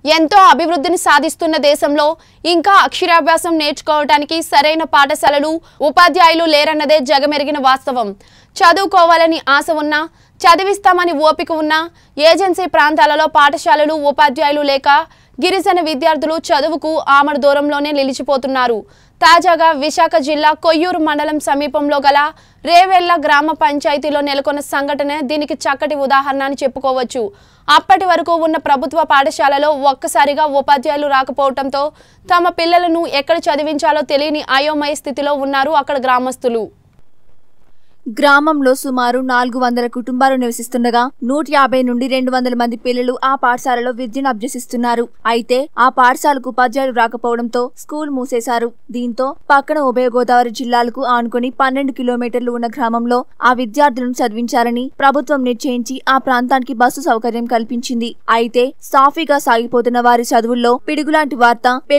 ఎంతో అభివృద్ధిని సాధిస్తున్న దేశంలో ఇంకా అక్షరాభ్యాసం నేర్చుకోవటానికి సరైన పాఠశాలలు ఉపాధ్యాయులు లేరన్నదే జగమెరిగిన వాస్తవం చదువుకోవాలని ఆశ ఉన్నా చదివిస్తామని ఓపిక ఉన్నా ఏజెన్సీ ప్రాంతాలలో పాఠశాలలు ఉపాధ్యాయులు లేక గిరిజన విద్యార్థులు చదువుకు ఆమడ దూరంలోనే నిలిచిపోతున్నారు తాజాగా విశాఖ జిల్లా కొయ్యూరు మండలం సమీపంలో గల రేవెల్ల గ్రామ పంచాయతీలో నెలకొన్న సంఘటన దీనికి చక్కటి ఉదాహరణ అని చెప్పుకోవచ్చు అప్పటి వరకు ఉన్న ప్రభుత్వ పాఠశాలలో ఒక్కసారిగా ఉపాధ్యాయులు రాకపోవడంతో తమ పిల్లలను ఎక్కడ చదివించాలో తెలియని అయోమయ స్థితిలో ఉన్నారు అక్కడ గ్రామస్తులు గ్రామంలో సుమారు నాలుగు వందల కుటుంబాలు నివసిస్తుండగా నూట యాభై నుండి రెండు వందల మంది పిల్లలు ఆ పాఠశాలలో విద్యను అభ్యసిస్తున్నారు అయితే ఆ పాఠశాలకు ఉపాధ్యాయులు రాకపోవడంతో స్కూల్ మూసేశారు దీంతో పక్కన ఉభయ గోదావరి జిల్లాలకు ఆనుకుని పన్నెండు కిలోమీటర్లు ఉన్న గ్రామంలో ఆ విద్యార్థులను చదివించాలని ప్రభుత్వం నిశ్చయించి ఆ ప్రాంతానికి బస్సు సౌకర్యం కల్పించింది అయితే సాఫీగా సాగిపోతున్న వారి చదువుల్లో పిడుగులాంటి వార్త పె-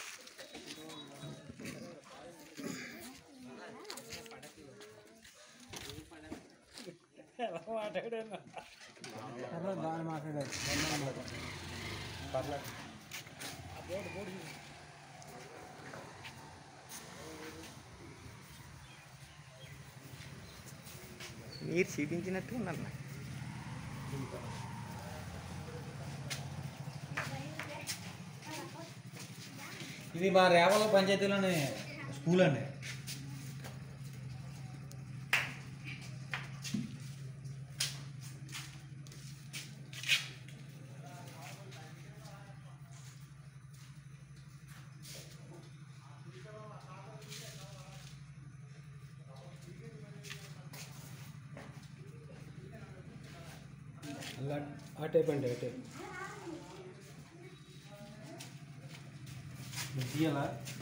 మీరు చూపించినట్టు ఉందన్న ఇది మా రేవల పంచాయతీలోని స్కూల్ అండి ఆ టైప్ అండి ఆ టైప్ తీయాలా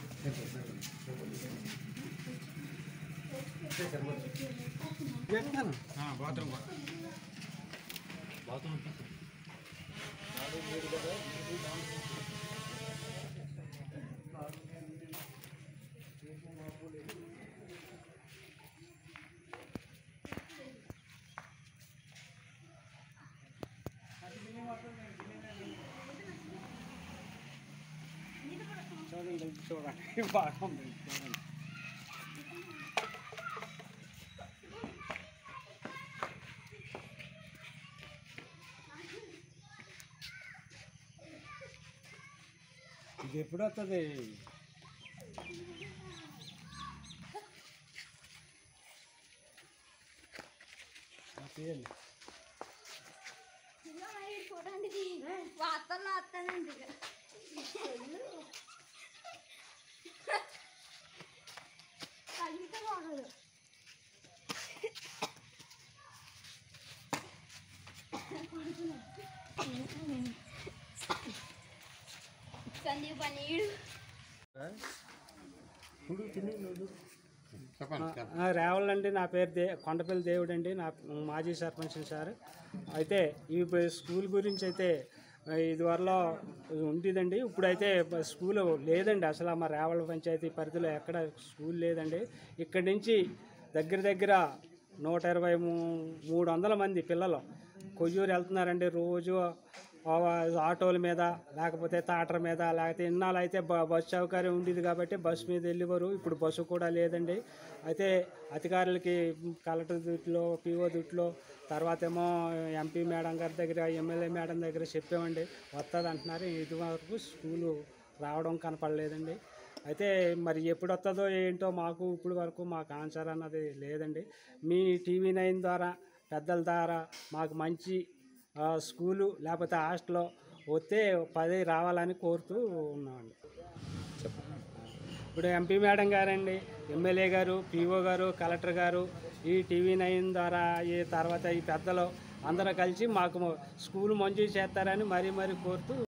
చూడండి బాగుంది చూడండి ఇది ఎప్పుడు వస్తుంది తీయండి వార్తల్లో వస్తానండి కలిగితే బాగోదు సందీప్ పనీడు రేవల్ అండి నా పేరు దే కొండపల్లి దేవుడు అండి నా మాజీ సర్పంచ్ సార్ అయితే ఈ ప- స్కూల్ గురించి అయితే ఆ, ఇదివరలో ఉండేదండి ఇప్పుడైతే బ- స్కూల్ లేదండి అసలు మా రేవల పంచాయతీ పరిధిలో ఎక్కడ స్కూల్ లేదండి ఇక్కడి నుంచి దగ్గర దగ్గర నూట ఇరవై మూ- మూడు వందల మంది పిల్లలు కొయ్యూరు వెళ్తున్నారండి రోజు ఆ ఆటోల మీద లేకపోతే తాటర మీద లేకపోతే ఇన్నాళ్ళు అయితే బ బస్సు సౌకర్యం ఉండేది కాబట్టి బస్సు మీద వెళ్ళేవారు ఇప్పుడు బస్సు కూడా లేదండి అయితే అధికారులకి కలెక్టర్ దుట్లో పిఓ దుట్లో తర్వాత ఏమో ఎంపీ మేడం గారి దగ్గర ఎమ్మెల్యే మేడం దగ్గర చెప్పామండి వస్తుంది అంటున్నారు ఇదివరకు స్కూలు రావడం కనపడలేదండి అయితే మరి ఎప్పుడు వస్తుందో ఏంటో మాకు ఇప్పుడు వరకు మాకు ఆన్సర్ అన్నది లేదండి మీ టీవీ నైన్ ద్వారా పెద్దల ద్వారా మాకు మంచి ఆ, స్కూలు లేకపోతే హాస్టల్లో వస్తే పది రావాలని కోరుతూ ఉన్నామండి ఇప్పుడు ఎంపీ మేడం గారండి ఎమ్మెల్యే గారు పీఓ గారు కలెక్టర్ గారు ఈ టీవీ నైన్ ద్వారా ఈ తర్వాత ఈ పెద్దలు అందరూ కలిసి మాకు స్కూల్ మంజూరు చేస్తారని మరీ మరీ కోరుతూ